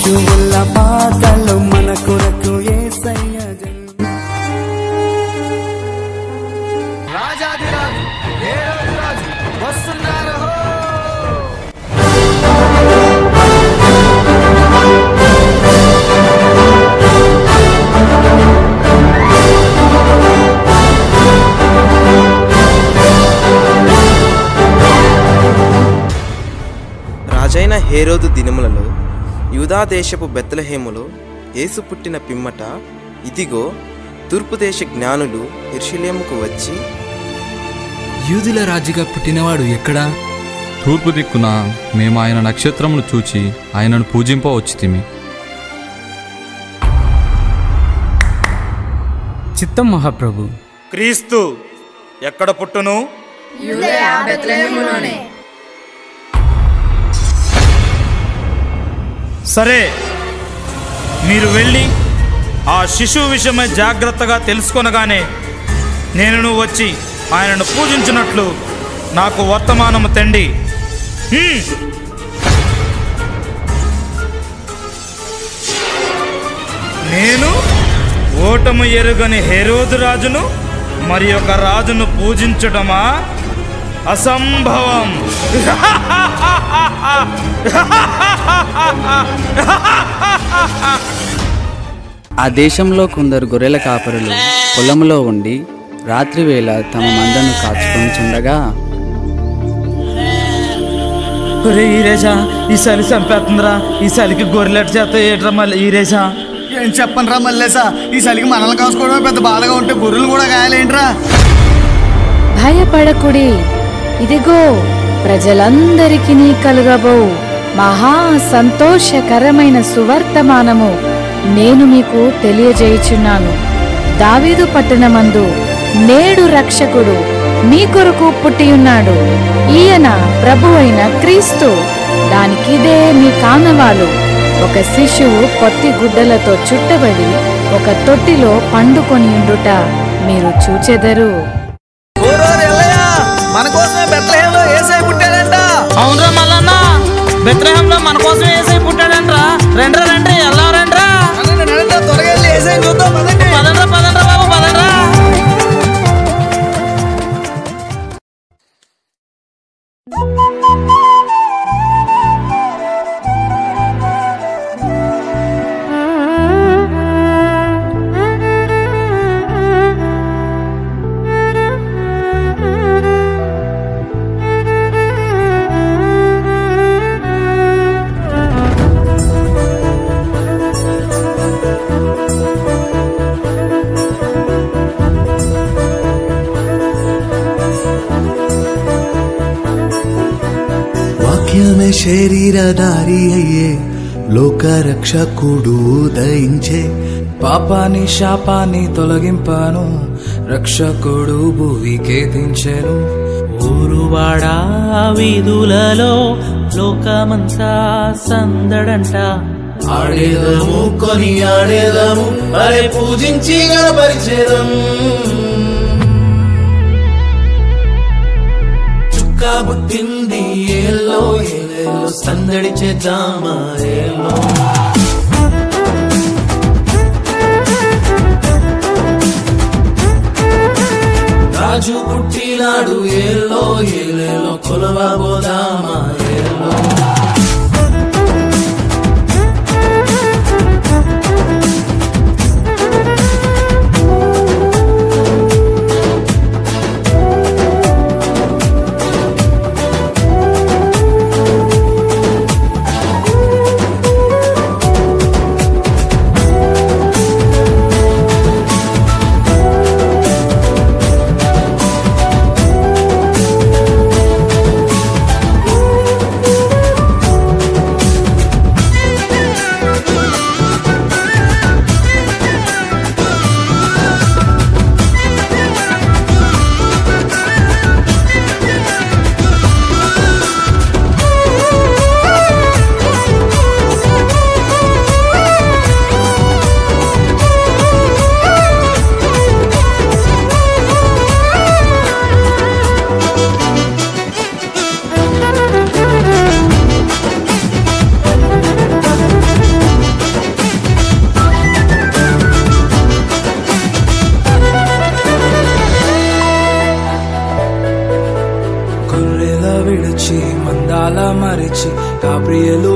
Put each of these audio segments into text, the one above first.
శిశువుల పాటలు మన కొరకు ఏసయ్య జన్మ రాజాధిరాజు ఏడవ రాజు వస్తున్నారు రాజైన హేరోదు దినములలో యూదా దేశపు బెత్తలహేములో యేసు పుట్టిన పిమ్మట ఇదిగో తూర్పు దేశ జ్ఞానులు ఇర్షిలేముకు వచ్చి యూదుల రాజుగా పుట్టినవాడు ఎక్కడా తూర్పు దిక్కున మేము ఆయన నక్షత్రమును చూచి ఆయనను పూజింప వచ్చితిమి చిత్తం మహాప్రభు క్రీస్తు ఎక్కడ పుట్టును సరే మీరు వెళ్ళి ఆ శిశువు విషయమై జాగ్రత్తగా తెలుసుకొనగానే నేను వచ్చి ఆయనను పూజించినట్లు నాకు వర్తమానము తెండి హ్మ్. నేను ఓటము ఎరుగని హెరోదు రాజును మరి ఒక రాజును పూజించటమా అసంభవం ఆ దేశంలో కొందరు గొర్రెల కాపరులు పొలంలో ఉండి రాత్రివేళ తమ మందను కాచుకొని చుండగా ఒరే ఈరేషా ఈ చలి చంపేస్తుందిరా ఈ చలికి గొర్రెలెట్ చేత ఏట్రా మళ్ళీ ఈరేషా ఏం చెప్పను రా మల్లేసా ఈ చలికి మనల్ని కాసుకోవడం పెద్ద బాధగా ఉంటే గొర్రెలు కూడా గాయాలేంట్రా భయపడకుడి ఇదిగో ప్రజలందరికీ కలుగబో మహా సంతోషకరమైన సువర్తమానము నేను మీకు తెలియజేయుచున్నాను దావీదు పట్టణమందు నేడు రక్షకుడు మీ కొరకు పుట్టియున్నాడు ఈయన ప్రభు అయిన క్రీస్తు దానికిదే మీ కానవాలు ఒక శిశువు పొత్తి గుడ్డలతో చుట్టబడి ఒక తొట్టిలో పండుకొని ఉండుట మీరు చూచెదరు మన కోసమే బెత్లహేంలో ఏసై పుట్టాడంట అవునరా మల్లన్న బెత్రహంలో మన కోసం వేసే పుట్టాడంట్రా రెండ్రా రండి ఎలా రండ్రా నడండి, నడండి, త్వరగా వెళ్ళి ఏసై చూద్దాం పదండి పదండ్రా పదండ్రా బాబు పదండ్రా వాక్యమే శరీరధారి అయ్యే లోక రక్షకుడు ఉదయించే పాపాని శాపాన్ని తొలగింపాను రక్షకుడు భూమికే దించెను ఊరువాడా వీధులలో లోకమంతా సందడంట ఆడేదము కొని ఆడేదము అరే పూజించి గణపరిచేదం చుక్క పుట్టింది ఏలో ఏలేలో సందడి చేద్దామా ఏలో రాజు పుట్టినాడు ఏలో ఏలేలో కొలవబోదామా ఏలో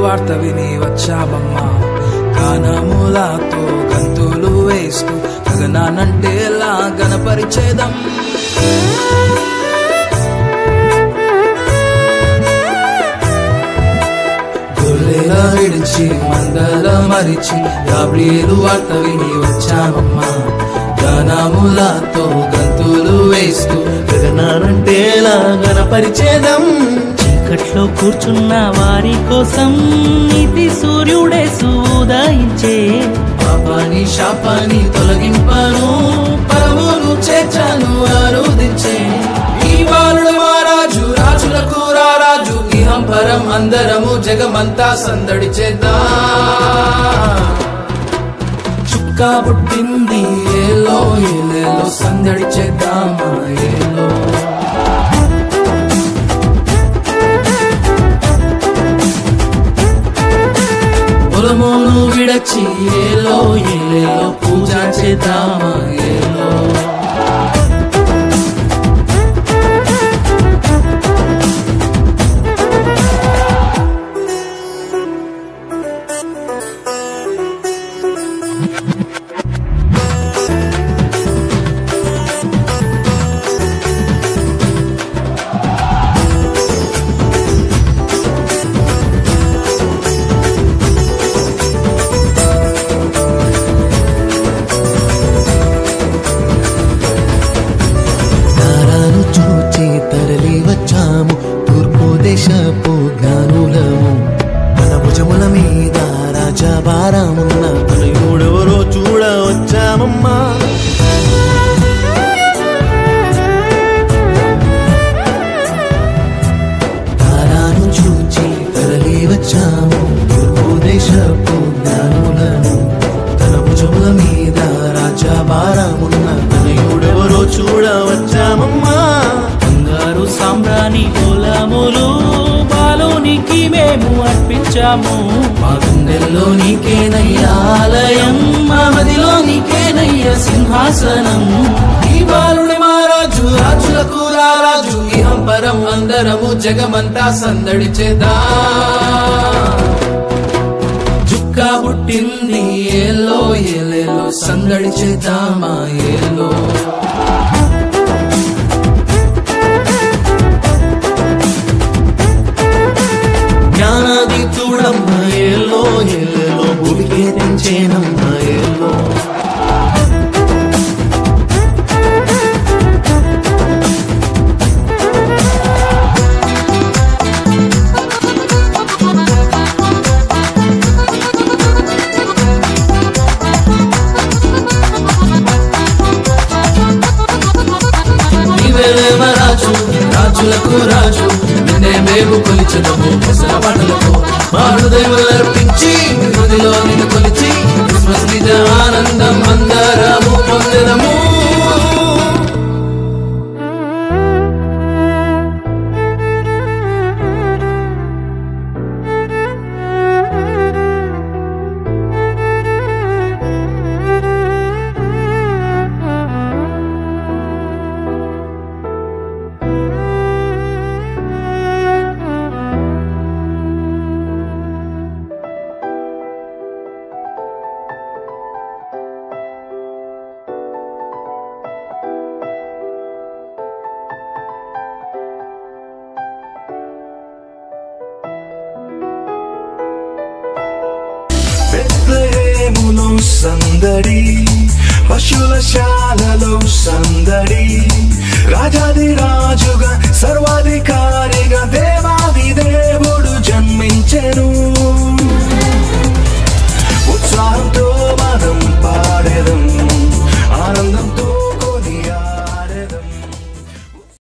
వార్త విని వచ్చామమ్మా గానములతో గంతులు వేస్తూ గగనానంటే ఎలా గణపరిచేదం గొర్రెల విడిచి మందల మరిచి గాబ్రియలు వార్త విని వచ్చామమ్మా గానములతో గంతులు వేస్తూ గగనానంటేలా గణపరిచేదం చీకట్లో కూర్చున్న వారి కోసం నీతి సూర్యుడే సూదయించే పాపాని శాపాని తొలగింపను పరమును చేర్చాను ఆరోదించే ఈ బాలుడు మా రాజు రాజులకు రారాజు ఇహం పరం అందరము జగమంతా సందడి చేద్దాం చుక్క పుట్టింది ఏలో ఏలేలో సందడి చేద్దామా ఏలో పొలమును విడచి ఏలో ఏలేలో పూజ చేద్దామా ఏలో తారాను చూచి తరలి వచ్చాము తూర్పు దేశపు జ్ఞానులము మన భుజముల మీద రాజభారమున్న తనయుడెవరో చూడ వచ్చామమ్మా తారాను చూచి తరలి వచ్చాము తూర్పు దేశపు జ్ఞానులను తన భుజముల మీద రాజభారమున్న తనయుడెవరో చూడ వచ్చామమ్మా బంగారు సాంబ్రాణి కులములు బాలునికి మేము అర్పించాము మా గుండెల్లో నీకేనయ్యా ఆలయం మా మదిలో నీకేనయ్యా సింహాసనం ఈ బాలుడి మా రాజు రాజులకు రారాజు ఇహం పరం అందరము జగమంతా సందడి చేదా జుక్క పుట్టింది ఏలో ఏలేలో సందడి చేద్దామా ఏలో జ్ఞానాది చూడమ్మ ఏలో ఏలో భూమికే తెంచేనమ్మ ఏలో నీవేలేమ రాజు రాజులకు రాజు నిన్నే మేము కొలిచదము పెసర పాటలతో మా హృదయములు అర్పించి మదిలో నిన్ను కొలిచి క్రిస్మస్ నిజ ఆనందం అందరము పొందెదము బెత్లహేములో సందడి పశుల శాలలో సందడి రాజాది రాజుగా